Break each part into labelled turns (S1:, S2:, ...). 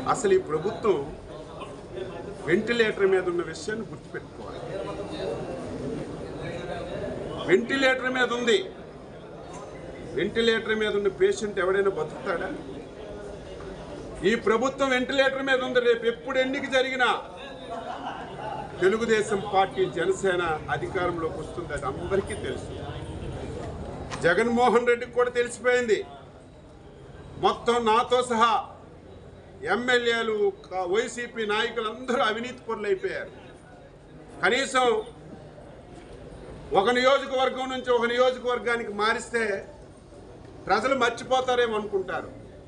S1: అసలు ఈ ప్రభుత్వం వెంటిలేటర్ మీద ఉన్న విషయాన్ని గుర్తుపెట్టుకోవాలి వెంటిలేటర్ మీద ఉంది వెంటిలేటర్ మీద ఉన్న పేషెంట్ ఎవడైనా బతుకుతాడా ఈ ప్రభుత్వం వెంటిలేటర్ మీద ఉంది రేపు ఎప్పుడు ఎన్నిక జరిగినా తెలుగుదేశం పార్టీ జనసేన అధికారంలోకి వస్తుంది అది అందరికీ తెలుసు జగన్మోహన్ రెడ్డికి కూడా తెలిసిపోయింది మొత్తం నాతో సహా ఎమ్మెల్యేలు క- వైసీపీ నాయకులు అందరూ అవినీతి పరులు అయిపోయారు కనీసం ఒక నియోజకవర్గం నుంచి ఒక నియోజకవర్గానికి మారిస్తే ప్రజలు మర్చిపోతారేమో అనుకుంటారు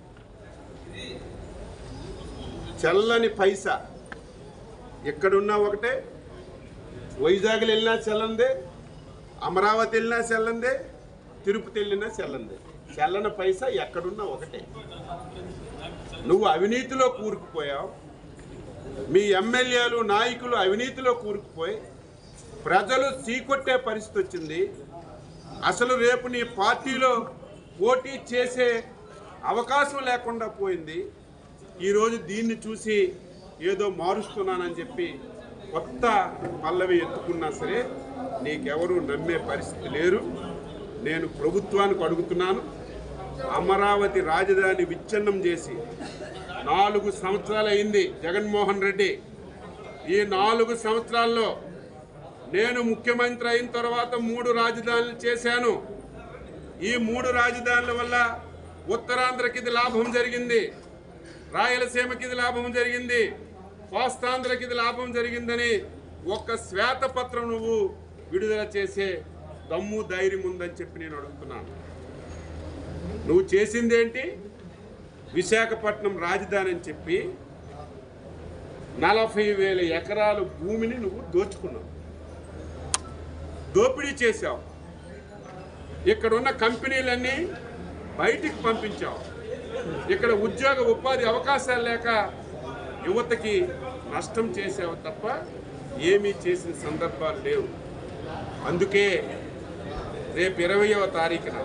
S1: చల్లని పైసా ఎక్కడున్నా ఒకటే వైజాగ్లో వెళ్ళినా చెల్లందే అమరావతి వెళ్ళినా చెల్లందే తిరుపతి వెళ్ళినా చెల్లందే చెల్లన పైసా ఎక్కడున్నా ఒకటే నువ్వు అవినీతిలో కూరుకుపోయావు మీ ఎమ్మెల్యేలు నాయకులు అవినీతిలో కూరుకుపోయి ప్రజలు చీకొట్టే పరిస్థితి వచ్చింది అసలు రేపు నీ పార్టీలో పోటీ చేసే అవకాశం లేకుండా పోయింది ఈరోజు దీన్ని చూసి ఏదో మారుస్తున్నానని చెప్పి కొత్త పల్లవి ఎత్తుకున్నా సరే నీకెవరు నమ్మే పరిస్థితి లేరు నేను ప్రభుత్వానికి అడుగుతున్నాను అమరావతి రాజధాని విచ్ఛిన్నం చేసి నాలుగు సంవత్సరాలు అయింది జగన్మోహన్ రెడ్డి ఈ నాలుగు సంవత్సరాల్లో నేను ముఖ్యమంత్రి అయిన తర్వాత మూడు రాజధానులు చేశాను ఈ మూడు రాజధానుల వల్ల ఉత్తరాంధ్రకి ఇది లాభం జరిగింది రాయలసీమకి ఇది లాభం జరిగింది కోస్తాంధ్రకి ఇది లాభం జరిగిందని ఒక్క శ్వేతపత్రం నువ్వు విడుదల చేసే దమ్ము ధైర్యం ఉందని చెప్పి నేను అడుగుతున్నాను నువ్వు చేసిందేంటి విశాఖపట్నం రాజధాని అని చెప్పి నలభై వేల ఎకరాల భూమిని నువ్వు దోచుకున్నావు దోపిడీ చేశావు ఇక్కడ ఉన్న కంపెనీలన్నీ బయటికి పంపించావు ఇక్కడ ఉద్యోగ ఉపాధి అవకాశాలు లేక యువతకి నష్టం చేసావు తప్ప ఏమీ చేసిన సందర్భాలు లేవు అందుకే రేపు ఇరవయవ తారీఖున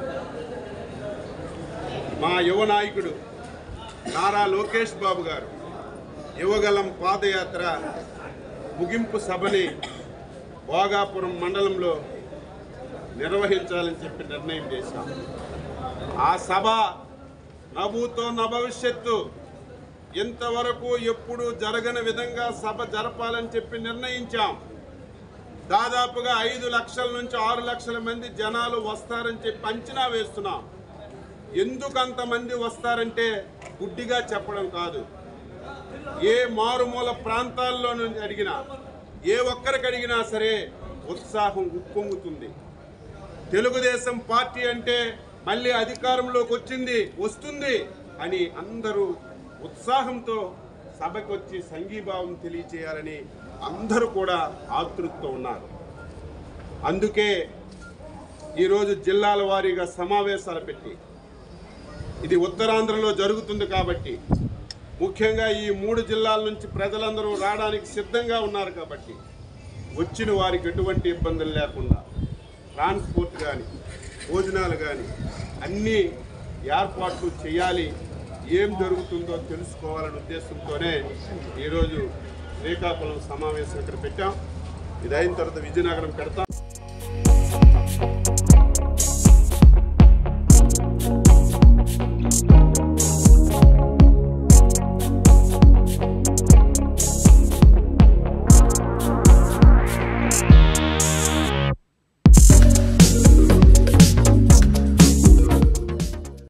S1: మా యువ నాయకుడు నారా లోకేష్ బాబు గారు యువగలం పాదయాత్ర ముగింపు సభని భోగాపురం మండలంలో నిర్వహించాలని చెప్పి నిర్ణయం చేశాం ఆ సభ నభూతో నభవిష్యత్తు ఇంతవరకు ఎప్పుడు జరగని విధంగా సభ జరపాలని చెప్పి నిర్ణయించాం దాదాపుగా ఐదు లక్షల నుంచి ఆరు లక్షల మంది జనాలు వస్తారని చెప్పి అంచనా వేస్తున్నాం ఎందుకు అంతమంది వస్తారంటే గుడ్డిగా చెప్పడం కాదు ఏ మారుమూల ప్రాంతాల్లో నుంచి అడిగినా ఏ ఒక్కరికి అడిగినా సరే ఉత్సాహం ఉప్పొంగుతుంది తెలుగుదేశం పార్టీ అంటే మళ్ళీ అధికారంలోకి వచ్చింది వస్తుంది అని అందరూ ఉత్సాహంతో సభకు వచ్చి సంఘీభావం తెలియచేయాలని అందరూ కూడా ఆతృతతో ఉన్నారు అందుకే ఈరోజు జిల్లాల వారీగా సమావేశాలు పెట్టి ఇది ఉత్తరాంధ్రలో జరుగుతుంది కాబట్టి ముఖ్యంగా ఈ మూడు జిల్లాల నుంచి ప్రజలందరూ రావడానికి సిద్ధంగా ఉన్నారు కాబట్టి వచ్చిన వారికి ఎటువంటి ఇబ్బందులు లేకుండా ట్రాన్స్పోర్ట్ కానీ భోజనాలు కానీ అన్నీ ఏర్పాట్లు చేయాలి ఏం జరుగుతుందో తెలుసుకోవాలనే ఉద్దేశంతోనే ఈరోజు శ్రీకాకుళం సమావేశం ఇక్కడ పెట్టాం ఇది అయిన తర్వాత విజయనగరం పెడతాం